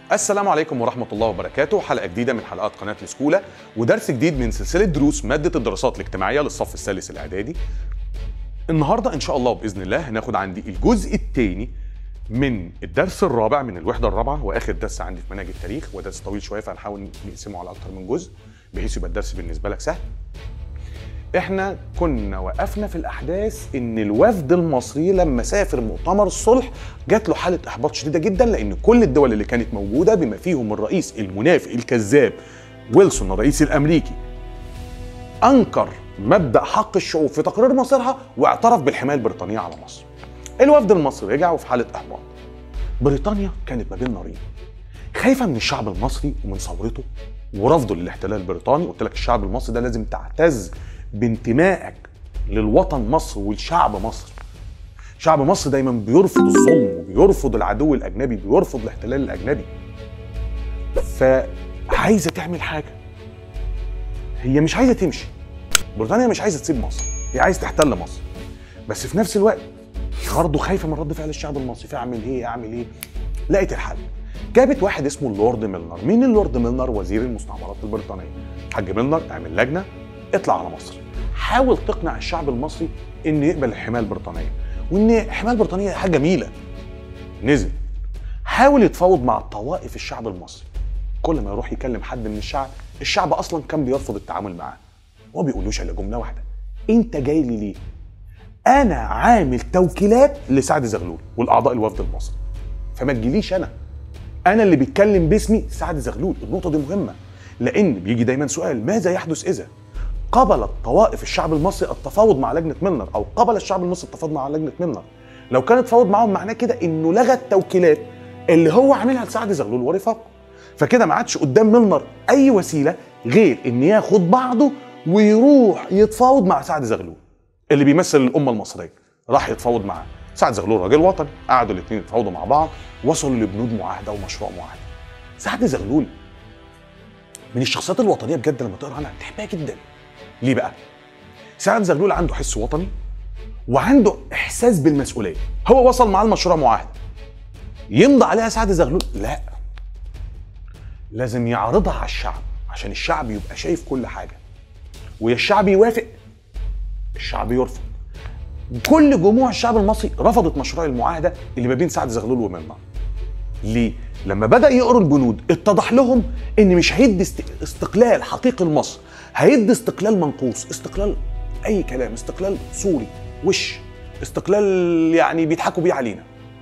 السلام عليكم ورحمة الله وبركاته حلقة جديدة من حلقات قناة السكولة ودرس جديد من سلسلة دروس مادة الدراسات الاجتماعية للصف الثالث الإعدادي النهاردة إن شاء الله بإذن الله هناخد عندي الجزء الثاني من الدرس الرابع من الوحدة الرابعة وآخر درس عندي في منهج التاريخ ودرس طويل شوية فهنحاول نقسمه على أكتر من جزء بحيث يبقى الدرس بالنسبة لك سهل احنا كنا وقفنا في الاحداث ان الوفد المصري لما سافر مؤتمر الصلح جات له حاله احباط شديده جدا لان كل الدول اللي كانت موجوده بما فيهم الرئيس المنافق الكذاب ويلسون الرئيس الامريكي انكر مبدا حق الشعوب في تقرير مصيرها واعترف بالحمايه البريطانيه على مصر الوفد المصري رجع وفي حاله احباط بريطانيا كانت ما بين نارين خايفه من الشعب المصري ومن ثورته ورفضه للاحتلال البريطاني قلت لك الشعب المصري ده لازم تعتز بانتمائك للوطن مصر والشعب مصر شعب مصر دايما بيرفض الظلم وبيرفض العدو الاجنبي بيرفض الاحتلال الاجنبي فعايزه تعمل حاجه هي مش عايزه تمشي بريطانيا مش عايزه تسيب مصر هي عايزه تحتل مصر بس في نفس الوقت برضه خايفه من رد فعل الشعب المصري فاعمل ايه اعمل ايه لقيت الحل جابت واحد اسمه اللورد ميلنر مين اللورد ميلنر وزير المستعمرات البريطانيه حاج ميلنر اعمل لجنه اطلع على مصر حاول تقنع الشعب المصري ان يقبل الحمايه البريطانيه وان الحمايه البريطانيه حاجه جميله نزل حاول يتفاوض مع طوائف الشعب المصري كل ما يروح يكلم حد من الشعب الشعب اصلا كان بيرفض التعامل معاه وما بيقولوش الا جمله واحده انت جاي لي ليه انا عامل توكيلات لسعد زغلول والاعضاء الوفد المصري فما تجيليش انا انا اللي بيتكلم باسمي سعد زغلول النقطه دي مهمه لان بيجي دايما سؤال ماذا يحدث اذا قبلت طوائف الشعب المصري التفاوض مع لجنه ميلنر او قبل الشعب المصري التفاوض مع لجنه ميلنر لو كان تفاوض معاهم معناه كده انه لغى التوكيلات اللي هو عاملها لسعد زغلول ورفاقه فكده ما عادش قدام ميلنر اي وسيله غير ان ياخد بعضه ويروح يتفاوض مع سعد زغلول اللي بيمثل الامه المصريه راح يتفاوض معاه سعد زغلول راجل وطني قعدوا الاثنين يتفاوضوا مع بعض وصلوا لبنود معاهده ومشروع معاهده سعد زغلول من الشخصيات الوطنيه بجد لما تقرا عنها تحبها جدا ليه بقى سعد زغلول عنده حس وطني وعنده احساس بالمسؤوليه هو وصل معاه المشروع معاهده يمضي عليها سعد زغلول لا لازم يعرضها على الشعب عشان الشعب يبقى شايف كل حاجه ويا الشعب يوافق الشعب يرفض كل جموع الشعب المصري رفضت مشروع المعاهده اللي ما بين سعد زغلول ومنمر ليه لما بدا يقروا البنود اتضح لهم ان مش هيدي است- استقلال حقيقي لمصر هيدي استقلال منقوص استقلال اي كلام استقلال صوري وش استقلال يعني بيضحكوا بيه علينا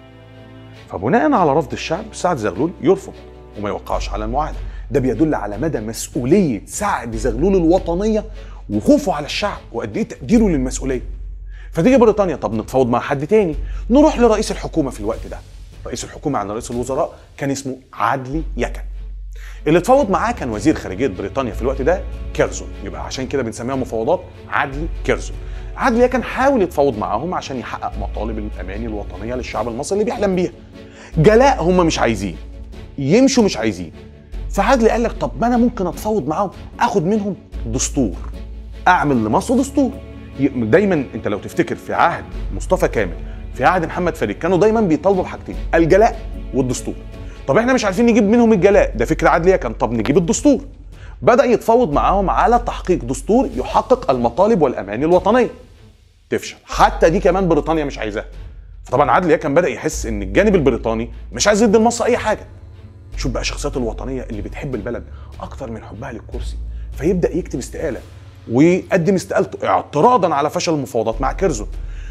فبناء على رفض الشعب سعد زغلول يرفض وما يوقعش على المعاهده ده بيدل على مدى مسؤوليه سعد زغلول الوطنيه وخوفه على الشعب وقد ايه تقديره للمسؤوليه فتيجي بريطانيا طب نتفاوض مع حد تاني نروح لرئيس الحكومه في الوقت ده رئيس الحكومه عن رئيس الوزراء كان اسمه عدلي يكن اللي اتفاوض معاه كان وزير خارجيه بريطانيا في الوقت ده كيرزون يبقى عشان كده بنسميها مفاوضات عدلي كيرزون عدلي يكن حاول يتفاوض معاهم عشان يحقق مطالب الاماني الوطنيه للشعب المصري اللي بيحلم بيها جلاء هم مش عايزين يمشوا مش عايزين فعدلي قال لك طب ما انا ممكن اتفاوض معاهم اخد منهم دستور اعمل لمصر دستور ي- دايما انت لو تفتكر في عهد مصطفى كامل في عهد محمد فريد كانوا دايما بيطالبوا بحاجتين الجلاء والدستور طب احنا مش عارفين نجيب منهم الجلاء ده فكره عدليه كان طب نجيب الدستور بدا يتفاوض معاهم على تحقيق دستور يحقق المطالب والاماني الوطنيه تفشل حتى دي كمان بريطانيا مش عايزاها فطبعا عادل كان بدا يحس ان الجانب البريطاني مش عايز يدي لمصر اي حاجه شوف بقى الشخصيات الوطنيه اللي بتحب البلد اكتر من حبها للكرسي فيبدا يكتب استقاله ويقدم استقالته اعتراضا على فشل المفاوضات مع كيرزون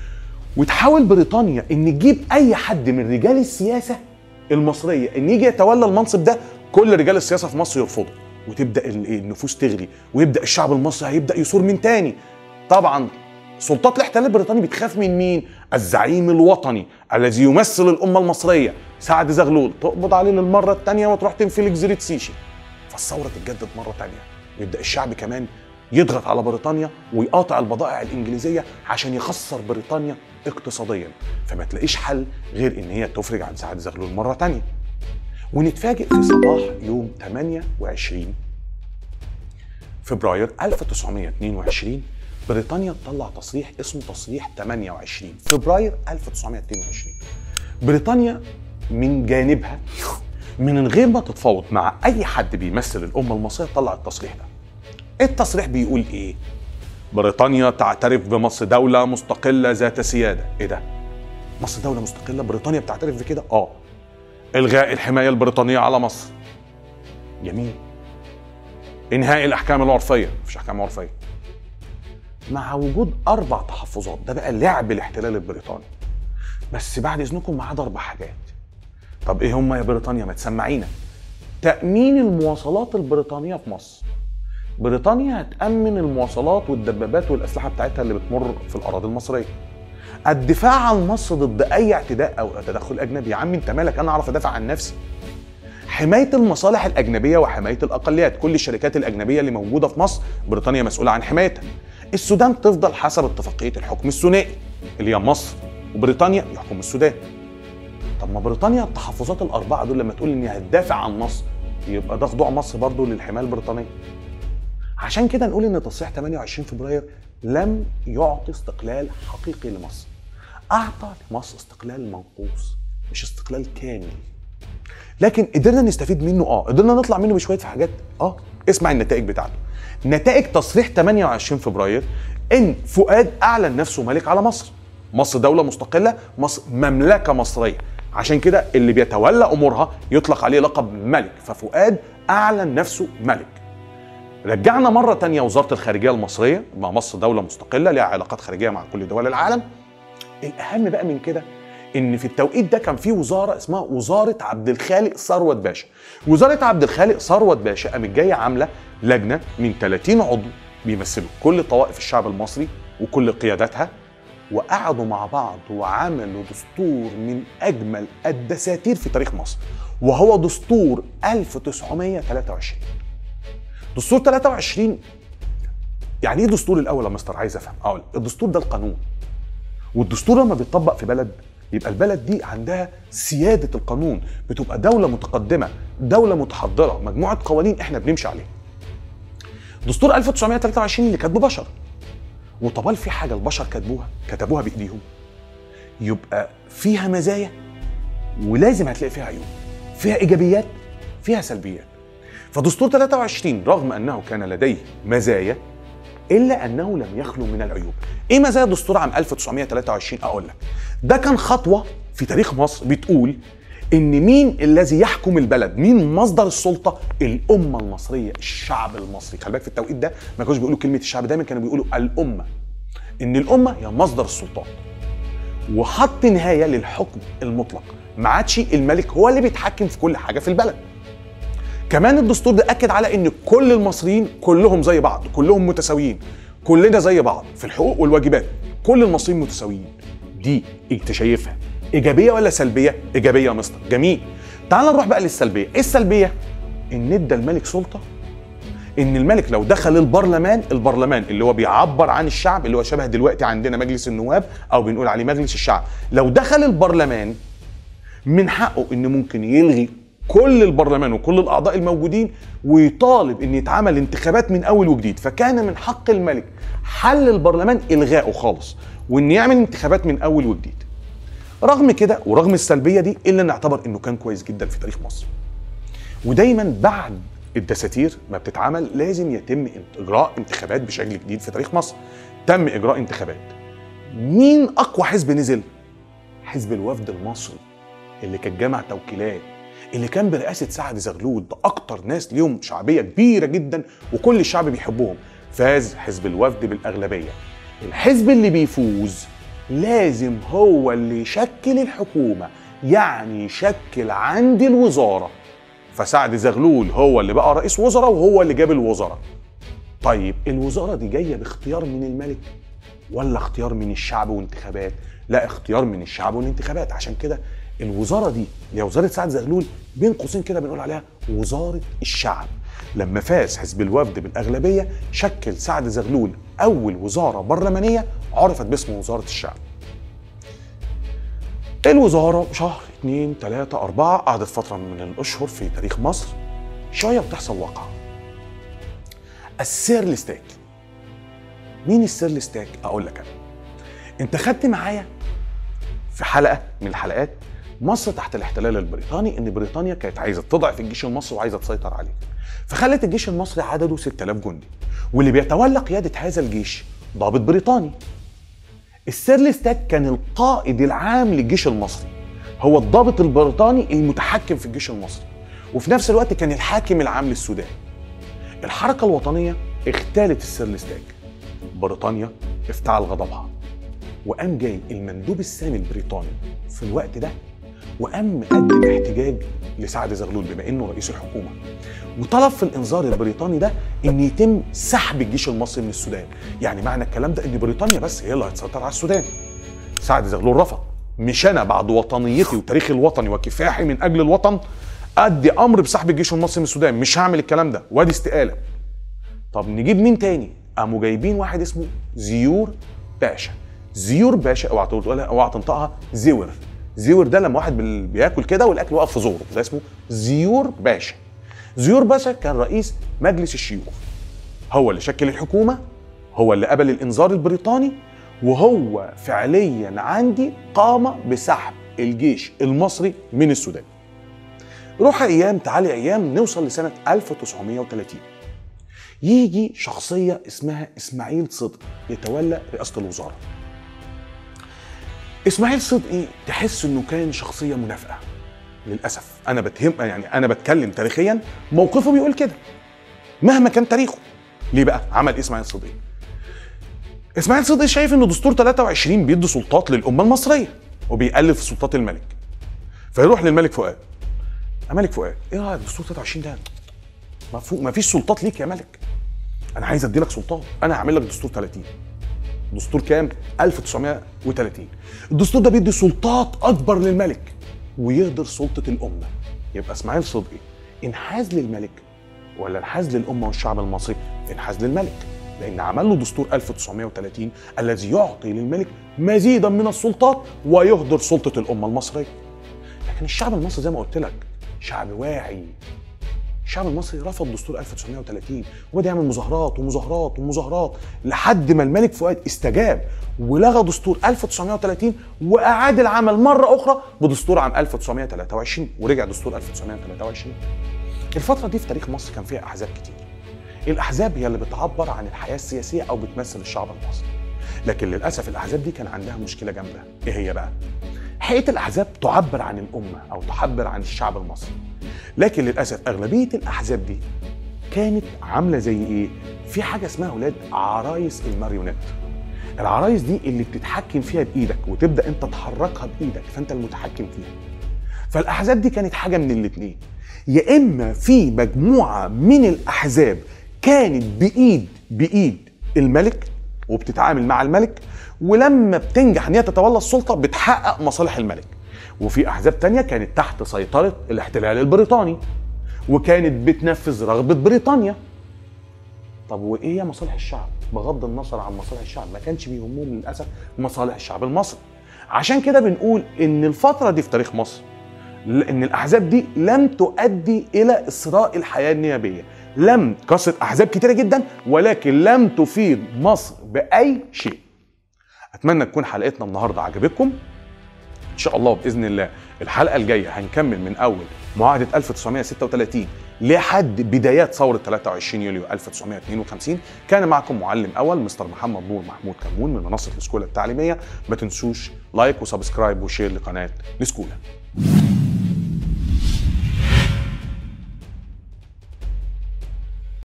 وتحاول بريطانيا ان تجيب اي حد من رجال السياسه المصريه ان يجي يتولى المنصب ده كل رجال السياسه في مصر يرفضوا وتبدا ال- النفوس تغلي ويبدا الشعب المصري هيبدا يثور من تاني طبعا سلطات الاحتلال البريطاني بتخاف من مين الزعيم الوطني الذي يمثل الامه المصريه سعد زغلول تقبض عليه للمره الثانيه وتروح تنفي جزيره سيشي فالثوره تتجدد مره ثانيه ويبدا الشعب كمان يضغط على بريطانيا ويقاطع البضائع الانجليزيه عشان يخسر بريطانيا اقتصاديا فما تلاقيش حل غير ان هي تفرج عن سعد زغلول مره تانية ونتفاجئ في صباح يوم 28 فبراير 1922 بريطانيا تطلع تصريح اسمه تصريح 28 فبراير 1922 بريطانيا من جانبها من غير ما تتفاوض مع اي حد بيمثل الامه المصريه طلع التصريح ده التصريح بيقول ايه بريطانيا تعترف بمصر دولة مستقلة ذات سيادة ايه ده مصر دولة مستقلة بريطانيا بتعترف بكده اه الغاء الحماية البريطانية على مصر جميل انهاء الاحكام العرفية مفيش احكام عرفية مع وجود اربع تحفظات ده بقى لعب الاحتلال البريطاني بس بعد اذنكم ما عدا اربع حاجات طب ايه هم يا بريطانيا ما تسمعينا تامين المواصلات البريطانيه في مصر بريطانيا هتامن المواصلات والدبابات والاسلحه بتاعتها اللي بتمر في الاراضي المصريه الدفاع عن مصر ضد اي اعتداء او تدخل اجنبي يا عم انت مالك انا اعرف ادافع عن نفسي حمايه المصالح الاجنبيه وحمايه الاقليات كل الشركات الاجنبيه اللي موجوده في مصر بريطانيا مسؤوله عن حمايتها السودان تفضل حسب اتفاقيه الحكم الثنائي اللي هي مصر وبريطانيا يحكم السودان طب ما بريطانيا التحفظات الاربعه دول لما تقول ان هي هتدافع عن مصر يبقى ده خضوع مصر برضه للحمايه البريطانيه عشان كده نقول ان تصريح 28 فبراير لم يعطي استقلال حقيقي لمصر اعطى لمصر استقلال منقوص مش استقلال كامل لكن قدرنا نستفيد منه اه قدرنا نطلع منه بشويه في حاجات اه اسمع النتائج بتاعته نتائج تصريح 28 فبراير ان فؤاد اعلن نفسه ملك على مصر مصر دولة مستقلة مصر مملكة مصرية عشان كده اللي بيتولى أمورها يطلق عليه لقب ملك ففؤاد أعلن نفسه ملك رجعنا مرة تانية وزارة الخارجية المصرية مع مصر دولة مستقلة لها علاقات خارجية مع كل دول العالم الأهم بقى من كده ان في التوقيت ده كان في وزاره اسمها وزاره عبد الخالق ثروت باشا وزاره عبد الخالق ثروت باشا قامت جايه عامله لجنه من 30 عضو بيمثلوا كل طوائف الشعب المصري وكل قياداتها وقعدوا مع بعض وعملوا دستور من اجمل الدساتير في تاريخ مصر وهو دستور 1923 دستور 23 يعني ايه دستور الاول يا مستر عايز افهم اقول الدستور ده القانون والدستور لما بيطبق في بلد يبقى البلد دي عندها سياده القانون بتبقى دوله متقدمه دوله متحضره مجموعه قوانين احنا بنمشي عليها دستور 1923 اللي كاتبه بشر وطبال في حاجه البشر كتبوها كتبوها بايديهم يبقى فيها مزايا ولازم هتلاقي فيها عيوب فيها ايجابيات فيها سلبيات فدستور 23 رغم انه كان لديه مزايا الا انه لم يخلو من العيوب ايه مزايا دستور عام 1923 اقول لك ده كان خطوه في تاريخ مصر بتقول ان مين الذي يحكم البلد مين مصدر السلطه الامه المصريه الشعب المصري خلي بالك في التوقيت ده ما كانوش بيقولوا كلمه الشعب دايما كانوا بيقولوا الامه ان الامه هي مصدر السلطات وحط نهايه للحكم المطلق ما عادش الملك هو اللي بيتحكم في كل حاجه في البلد كمان الدستور ده اكد على ان كل المصريين كلهم زي بعض كلهم متساويين كلنا زي بعض في الحقوق والواجبات كل المصريين متساويين دي انت شايفها ايجابيه ولا سلبيه ايجابيه يا مستر جميل تعال نروح بقى للسلبيه ايه السلبيه ان ادى الملك سلطه ان الملك لو دخل البرلمان البرلمان اللي هو بيعبر عن الشعب اللي هو شبه دلوقتي عندنا مجلس النواب او بنقول عليه مجلس الشعب لو دخل البرلمان من حقه ان ممكن يلغي كل البرلمان وكل الاعضاء الموجودين ويطالب ان يتعمل انتخابات من اول وجديد فكان من حق الملك حل البرلمان الغائه خالص وان يعمل انتخابات من اول وجديد رغم كده ورغم السلبيه دي الا نعتبر انه كان كويس جدا في تاريخ مصر ودايما بعد الدساتير ما بتتعمل لازم يتم اجراء انتخابات بشكل جديد في تاريخ مصر تم اجراء انتخابات مين اقوى حزب نزل حزب الوفد المصري اللي كان جمع توكيلات اللي كان برئاسه سعد زغلول ده اكتر ناس ليهم شعبيه كبيره جدا وكل الشعب بيحبهم فاز حزب الوفد بالاغلبيه الحزب اللي بيفوز لازم هو اللي يشكل الحكومه يعني يشكل عندي الوزاره فسعد زغلول هو اللي بقى رئيس وزراء وهو اللي جاب الوزراء طيب الوزاره دي جايه باختيار من الملك ولا اختيار من الشعب وانتخابات لا اختيار من الشعب والانتخابات عشان كده الوزاره دي اللي هي وزاره سعد زغلول بين قوسين كده بنقول عليها وزاره الشعب لما فاز حزب الوفد بالاغلبيه شكل سعد زغلول اول وزاره برلمانيه عرفت باسم وزاره الشعب الوزاره شهر اتنين تلاتة أربعة قعدت فترة من الأشهر في تاريخ مصر شوية بتحصل واقعة السير ستاك مين السير ستاك؟ أقول لك أنا أنت خدت معايا في حلقة من الحلقات مصر تحت الاحتلال البريطاني ان بريطانيا كانت عايزه تضعف الجيش المصري وعايزه تسيطر عليه فخلت الجيش المصري عدده 6000 جندي واللي بيتولى قياده هذا الجيش ضابط بريطاني السيرلستاك كان القائد العام للجيش المصري هو الضابط البريطاني المتحكم في الجيش المصري وفي نفس الوقت كان الحاكم العام للسودان الحركة الوطنية اغتالت السيرلستاك بريطانيا افتعل غضبها وقام جاي المندوب السامي البريطاني في الوقت ده وقام مقدم احتجاج لسعد زغلول بما انه رئيس الحكومه وطلب في الانذار البريطاني ده ان يتم سحب الجيش المصري من السودان يعني معنى الكلام ده ان بريطانيا بس هي اللي هتسيطر على السودان سعد زغلول رفض مش انا بعد وطنيتي وتاريخي الوطني وكفاحي من اجل الوطن ادي امر بسحب الجيش المصري من السودان مش هعمل الكلام ده وادي استقاله طب نجيب مين تاني قاموا جايبين واحد اسمه زيور باشا زيور باشا اوعى تقولها اوعى تنطقها زيور زيور ده لما واحد بال- بياكل كده والاكل واقف في زوره ده اسمه زيور باشا زيور باشا كان رئيس مجلس الشيوخ هو اللي شكل الحكومه هو اللي قبل الانذار البريطاني وهو فعليا عندي قام بسحب الجيش المصري من السودان روح ايام تعالي ايام نوصل لسنه 1930 يجي شخصيه اسمها اسماعيل صدقي يتولى رئاسه الوزاره اسماعيل صدقي تحس انه كان شخصيه منافقه للاسف انا بتهم يعني انا بتكلم تاريخيا موقفه بيقول كده مهما كان تاريخه ليه بقى عمل إيه اسماعيل صدقي اسماعيل صدقي شايف ان دستور 23 بيدي سلطات للامه المصريه وبيقلل في سلطات الملك فيروح للملك فؤاد يا ملك فؤاد ايه رايك دستور 23 ده مفهوم ما فيش سلطات ليك يا ملك انا عايز ادي لك سلطات انا هعمل لك دستور 30 دستور كام 1930 الدستور ده بيدي سلطات اكبر للملك ويهدر سلطه الامه يبقى اسماعيل صدقي انحاز للملك ولا انحاز للامه والشعب المصري انحاز للملك لان عمل له دستور 1930 الذي يعطي للملك مزيدا من السلطات ويهدر سلطه الامه المصريه لكن الشعب المصري زي ما قلت لك شعب واعي الشعب المصري رفض دستور 1930 وبدا يعمل مظاهرات ومظاهرات ومظاهرات لحد ما الملك فؤاد استجاب ولغى دستور 1930 واعاد العمل مره اخرى بدستور عام 1923 ورجع دستور 1923 الفتره دي في تاريخ مصر كان فيها احزاب كتير الاحزاب هي اللي بتعبر عن الحياه السياسيه او بتمثل الشعب المصري لكن للاسف الاحزاب دي كان عندها مشكله جامده ايه هي بقى حقيقه الاحزاب تعبر عن الامه او تعبر عن الشعب المصري لكن للاسف اغلبيه الاحزاب دي كانت عامله زي ايه في حاجه اسمها اولاد عرايس الماريونات العرايس دي اللي بتتحكم فيها بايدك وتبدا انت تحركها بايدك فانت المتحكم فيها فالاحزاب دي كانت حاجه من الاثنين يا اما في مجموعه من الاحزاب كانت بايد بايد الملك وبتتعامل مع الملك ولما بتنجح ان هي تتولى السلطه بتحقق مصالح الملك وفي احزاب تانية كانت تحت سيطره الاحتلال البريطاني وكانت بتنفذ رغبه بريطانيا طب وايه هي مصالح الشعب بغض النظر عن مصالح الشعب ما كانش بيهمهم للاسف مصالح الشعب المصري عشان كده بنقول ان الفتره دي في تاريخ مصر ان الاحزاب دي لم تؤدي الى اسراء الحياه النيابيه لم كسرت احزاب كتيره جدا ولكن لم تفيد مصر باي شيء اتمنى تكون حلقتنا النهارده عجبتكم ان شاء الله باذن الله الحلقه الجايه هنكمل من اول معاهده 1936 لحد بدايات ثوره 23 يوليو 1952 كان معكم معلم اول مستر محمد نور محمود كمون من منصه الاسكولا التعليميه ما تنسوش لايك وسبسكرايب وشير لقناه الاسكولا